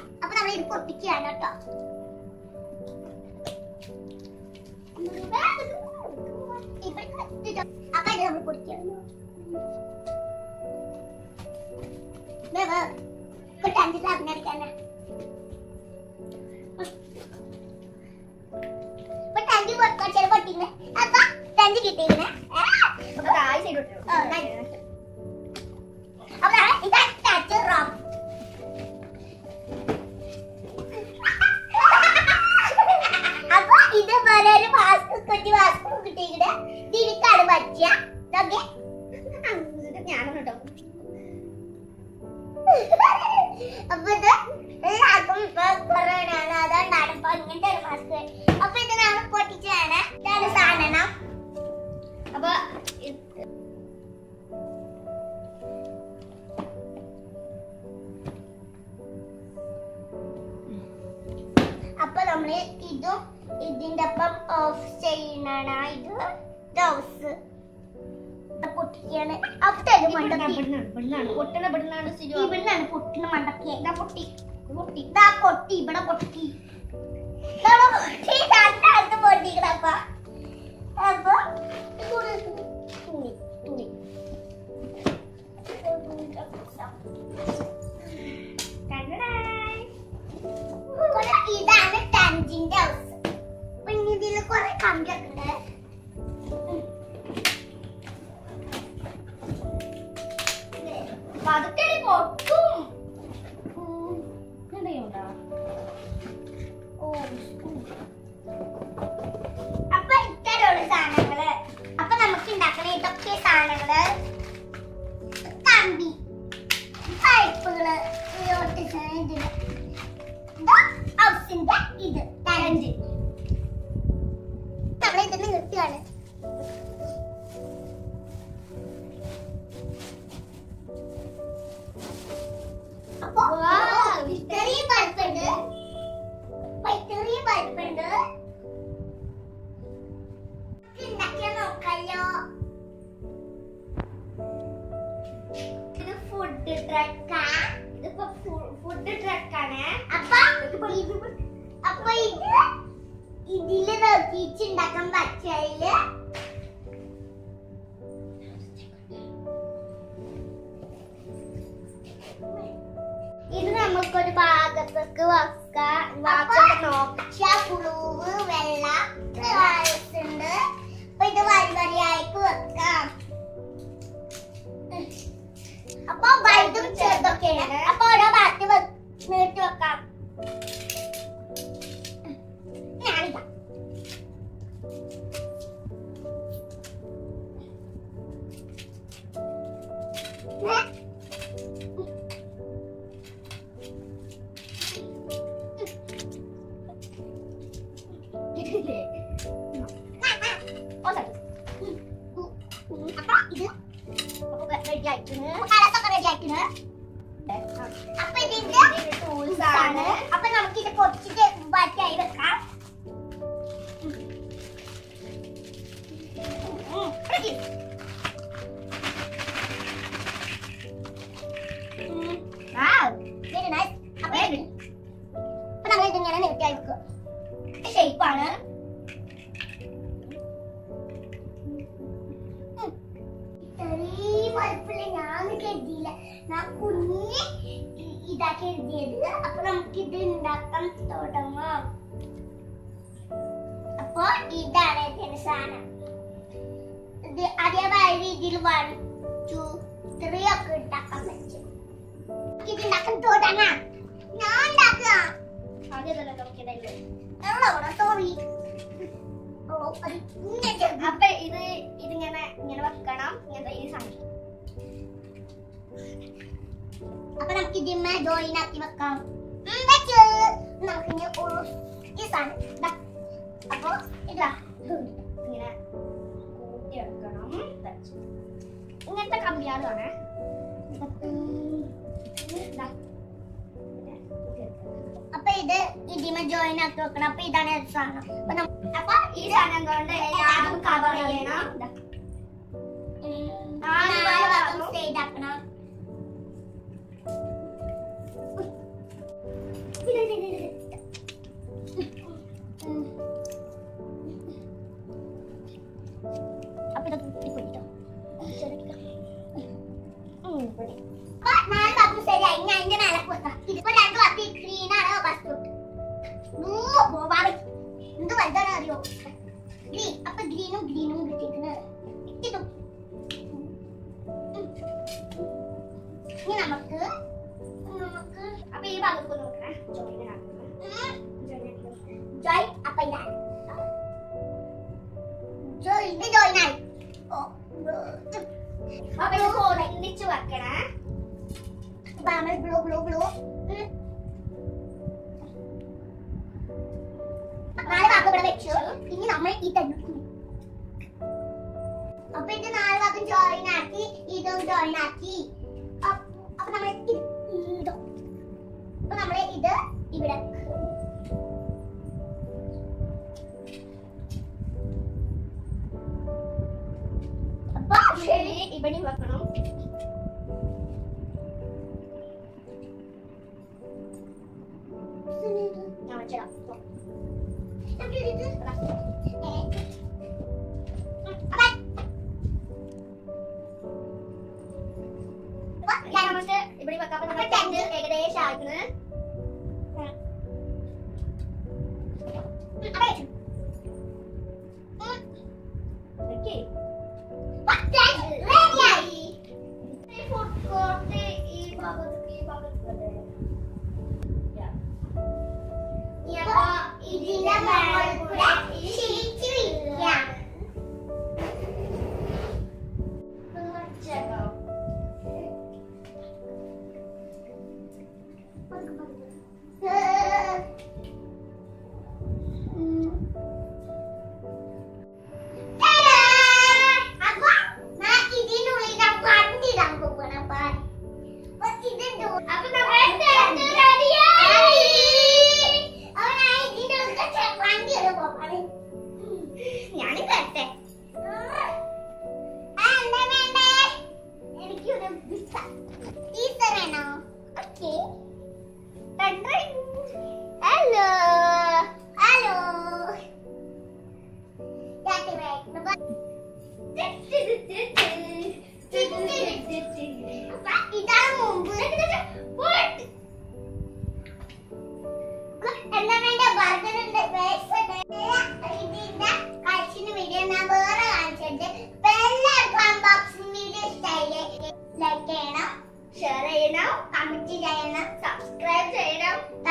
അപ്പൊ നമ്മൾ ഇത് പൊട്ടിക്കുകയാണ് കേട്ടോ അപ്പൊ ഇത് നമ്മൾ പൊട്ടിക്കുകയാണ് ഇപ്പൊ ടാങ്കി സാറിനടിക്കാനാ ഇപ്പൊ ടാങ്കി കുറച്ച് പൊട്ടിങ്ങനെ അപ്പൊ ടാങ്കി കിട്ടിയിരുന്നേ അപ്പൊ താഴെ സൈഡ് ഇട്ടു ആ, nice. അപ്പൊ ഇതാ ടാച്ച് റോം അപ്പൊ ഇതുപോലെ ഒരു മാസ്ക് കുട്ടി മാസ്ക് കിട്ടിയിട്ട് ദിവിക്കാണ് പറ്റിയ നോക്കേ ഞാനൊന്നും കേട്ടോ അപ്പൊ ഇത് എല്ലാവർക്കും ഇപ്പൊ കൊറോണ ആണ് അതുകൊണ്ടാണ് ഇപ്പൊ ഇങ്ങനത്തെ ഒരു മാസ്ക് അപ്പൊ ഇത് നമ്മൾ പൊട്ടിച്ചാണ് ഇതാണ് സാധനം അപ്പൊ അപ്പൊ നമ്മള് ഇതും ഇതിന്റെ ഒപ്പം ഓഫ് ചെയ്യണ ഇത് ഗ്ലൗസ് പൊട്ടിക്കാണ് അവിടെ മണ്ടക്കി ഇവിടുന്നാണ് പൊട്ടണ ഇവിടുന്നാണ് സിജു ഇവിടുന്നാണ് പൊട്ടിന മണ്ടക്കി ഇതാ പൊട്ടി പൊട്ടി ഇതാ പൊട്ടി ഇവിടെ പൊട്ടി ഇതാ പൊട്ടി രണ്ടാമത് പൊട്ടിക്കണപ്പ അപ്പൊ തുണി തുണി കൊറേ ഇതാണ് ടാൻജിന്റെ ഹൗസ് പിന്നെ ഇതില് കൊറേ കമ്പിയൊക്കെ ഉണ്ട് പതുക്കെ പൊട്ടും കണ്ടോ ഓ, ഉം. അപ്പൊ ഇത്തരമുള്ള സാധനങ്ങള് അപ്പൊ നമുക്ക് ഉണ്ടാക്കണ ഇതൊക്കെ സാധനങ്ങള് കമ്പി പൈപ്പുകള് ഒട്ടിച്ചാണ് ഇതില് ഇതാ ഹൗസിന്റെ ഇത് കരണ്ട് നമ്മൾ ഇതിന് നിർത്തിയാണ് അപ്പൊ Wow, ഇത്രയും പൈപ്പുണ്ട് അപ്പൊ ഇത്രയും പൈപ്പുണ്ട് ഉണ്ടാക്കിയാ നോക്കാലോ ഇത് ഫുഡ് ട്രക്കാ ഇതിപ്പോ ഫുഡ് ട്രക്കാണ് അപ്പൊ ഇത് അപ്പൊ ഇത് ഇതില് നോക്കിച്ച് ഉണ്ടാക്കാൻ പറ്റിയതില് ഇത് നമുക്കൊരു ഭാഗത്തേക്ക് വെക്കാം നോക്കാം പുളുവ് വെള്ള ഉണ്ട് അപ്പൊ ഇത് വരി വരിയായിട്ട് വെക്കാം അപ്പൊ വലുതും ചെറുതൊക്കെയാണ് അപ്പൊ ഓരോ ഭാഗത്ത് വെ- നീട്ടി വെക്കാം ഞാനിതാ അപ്പൊ ഇത് റെഡി ആയിട്ടുണ്ട് കടത്തൊക്കെ റെഡി ആയിട്ടുണ്ട് അപ്പൊ ഇതിന്റെ ടൂൾസ് ആണ് ആണ് അപ്പൊ നമുക്ക് ഇത് പൊടിച്ചിട്ട് ബാക്കിയായി വെക്കാം ഉം, ready. ഉം, wow, very nice. അപ്പൊ ready. അപ്പൊ നമ്മൾ ഇതിങ്ങനെ നീട്ടിയായി വെക്കുക ഷേപ്പാണ് ഇത്രയും വലുപ്പമില്ല ഞാൻ കരുതിയില്ല ഞാൻ കുഞ്ഞ് ഇ- ഇതാ കരുതിയത് അപ്പൊ നമുക്ക് ഇത് ഉണ്ടാക്കാൻ തുടങ്ങാം അപ്പൊ ഇതാണ് ഇതിന്റെ സാധനം ഇത് അതേമായ രീതിയിൽ വൺ ടു ത്രീ ഒക്കെ ഉണ്ടാക്കാൻ പറ്റും ഇത് ഉണ്ടാക്കാൻ തുടങ്ങാം ഞാൻ ഉണ്ടാക്കാം അതേപോലെ നോക്കിയതല്ലേ സോറി ഓ അത് ഇങ്ങനെ ചെറുത്. അപ്പൊ ഇത് ഇതിങ്ങനെ ഇങ്ങനെ വെക്കണം ഇങ്ങനത്തെ ഈ സാധനം അപ്പൊ നമുക്ക് ഇതിന്മേ ജോയിൻ ആക്കി വെക്കാം ഉം, വെച്ചു. നമുക്ക് ഇനി ഒരു ഈ സാധനം ദാ. അപ്പൊ ഇതാ ഇങ്ങനെ കൂട്ടിയെടുക്കണം വെച്ച്. ഇങ്ങനത്തെ കമ്പിയാളാണ് അപ്പൊ ഇത് ഇതിമേ ജോയിൻ ആക്കി വെക്കണം അപ്പൊ ഇതാണ് ഒരു സാധനം അപ്പൊ നമ്മ- അപ്പൊ ഈ സാധനം കൊണ്ട് എല്ലാം കവർ ചെയ്യണം ദാ. ഉം, നാല് നാല് ഭാഗം ഭാഗം straight ആക്കണം വെച്ചു ഇനി നമ്മൾ ഇതെടുക്കും അപ്പൊ ഇത് നാല് ഭാഗം ജോയിൻ ആക്കി ഇതും ജോയിൻ ആക്കി അപ്പ് അപ്പൊ നമ്മൾ ഇത് ഇടും അപ്പൊ നമ്മൾ ഇത് ഇവിടെ വെക്കും. അപ്പൊ ശരി ഇവിടെ വെക്കണം ഞാൻ വെച്ചിടാം ഞാൻ നമുക്ക് ഇവിടെ വെക്കാം അപ്പൊ നമ്മുടെ ടെന്റ് ഏകദേശം ആയിരുന്നു ഓക്കെ ഫുഡ് കോർട്ട് ഈ ഭാഗത്ത് ഈ ഭാഗത്ത് ഇതിന്റെ മുകളിൽ കൂടെ ഷീറ്റ് വിരിക്കാം. അപ്പൊ ഞാൻ ഇതിനുള്ളിൽ വണ്ടി ഇടാൻ പോകണം അപ്പൊ ഇതിന്റെ അപ്പൊ നമ്മുടെ tent ready ആയി. വണ്ടി ഇടാൻ പോകണം ഞാനും കട്ടെ ആ, എന്താ വേണ്ടേ? എനിക്കൊരു പിസ്സ. പിസ്സ വേണോ? ഓക്കേ. ഹലോ. ഹലോ. രാത്രി വൈകുന്നു. അപ്പ ഇതാണ് മുമ്പ്. എന്താ വേണ്ട ബർഗർ ഉണ്ട് വേസ്റ്റ് ഉണ്ട് ഇതിന്റെ കഴിച്ചിന് വീഡിയോ ഞാൻ വേറെ കാണിച്ചിട്ടുണ്ട് അപ്പൊ എല്ലാവർക്കും അൺബോക്സിംഗ് വീഡിയോ ഇഷ്ടമായില്ലേ ലൈക്ക് ചെയ്യണം ഷെയർ ചെയ്യണം കമന്റ് ചെയ്യണം സബ്സ്ക്രൈബ് ചെയ്യണം